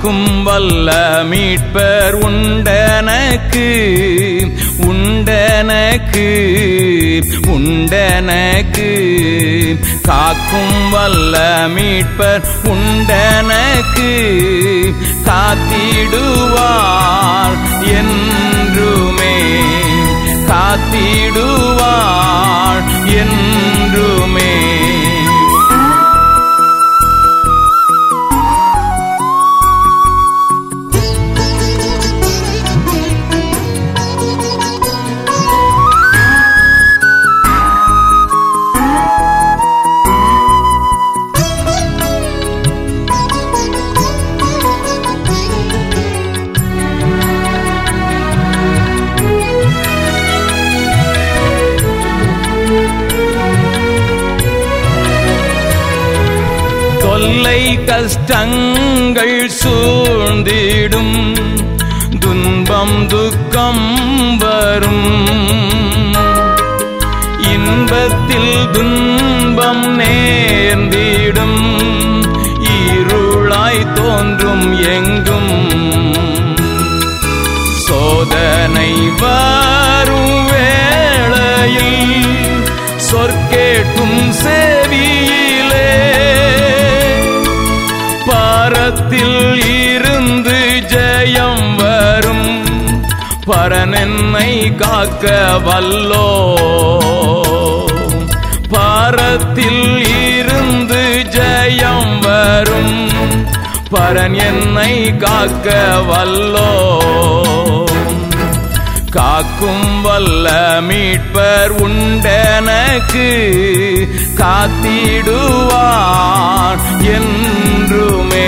காக்கும் வல்ல மீட்பர் உண்டனக்கு உண்டனக்கு உண்டனக்கு காக்கும் வல்ல மீட்பர் உண்டனக்கு காத்திடுவார் என்றுமே காத்திடுவார் என்றுமே தொல்லை கஷ்டங்கள் சூழ்ந்திடும் துன்பம் துக்கம் வரும் இன்பத்தில் துன்பம் நேர்ந்திடும் இருளாய் தோன்றும் எங்கும் சோதனை வரும் வேளையில் சொற்கேட்கும் செவியிலே பாரத்தில் இருந்து ஜெயம் வரும் பரனென்னை காக்க வல்லோ பாரத்தில் இருந்து ஜெயம் வரும் பரன் என்னை காக்க வல்லோ காக்கும் வல்ல மீட்பர் உண்டனக்கு காத்திடுவார் என்றுமே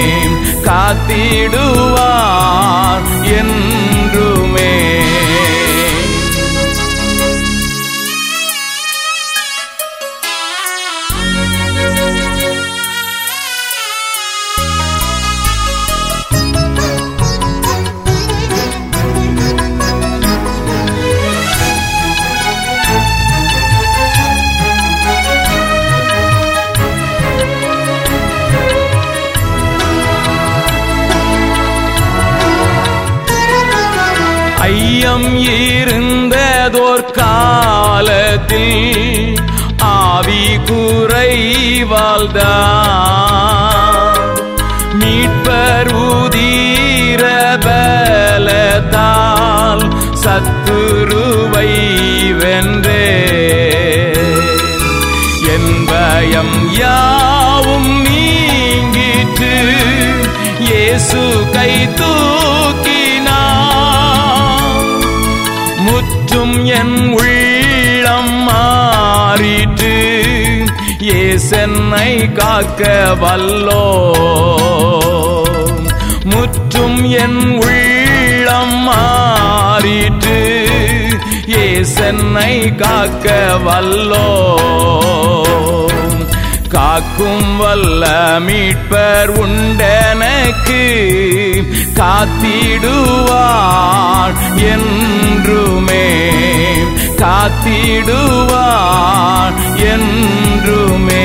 காத்திடுவார் என்றுமே ஐயம் இருந்ததோர் காலத்தில் ஆவி குறைவாழ்தா மீட்பர் உதீர பலத்தால் சத்துருவை வென்றே என் பயம் யாவும் நீங்கிற்று இயேசு கை தூக்கினார் முற்றும் என் உள்ளம் மாறிற்று ஏசென்னை காக்க வல்லோ முற்றும் என் உள்ளம் மாறிற்று ஏசென்னை காக்க வல்லோ காக்கும் வல்ல மீட்பர் உண்டனக்கு காத்திடுவார் என்றுமே காத்திடுவார் என்றுமே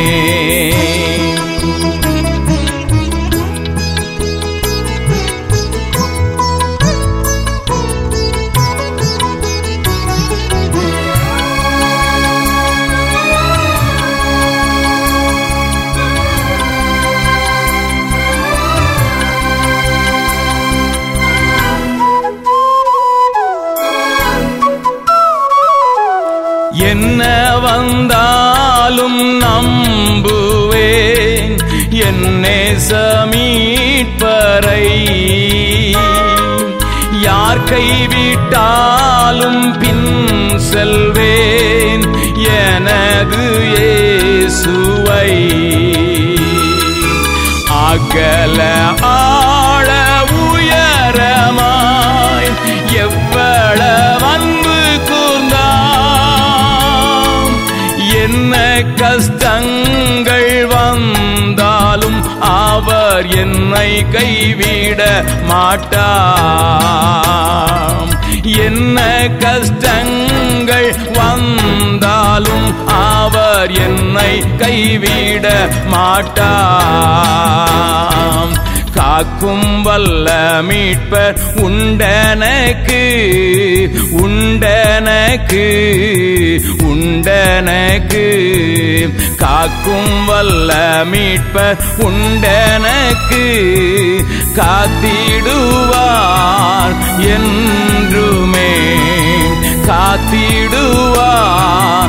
என்ன வந்தாலும் நம்புவேன் என்னே சமீட்பரை யார் கைவிட்டாலும் பின் செல்வேன் எனது இயேசுவை அகல ஆழ உயரமாய் எவ்வளவு அன்பு கூர்ந்தாம் என்ன கஷ்டங்கள் வந்தாலும் அவர் என்னை கைவிட மாட்டாம் என்ன கஷ்டங்கள் வந்தாலும் அவர் என்னை கைவிட மாட்டாம் காக்கும் வல்ல மீட்பர் உண்டனக்கு உண்டனக்கு உண்டனக்கு காக்கும் வல்ல மீட்பர் உண்டனக்கு காத்திடுவார் என்றுமே காத்திடுவார்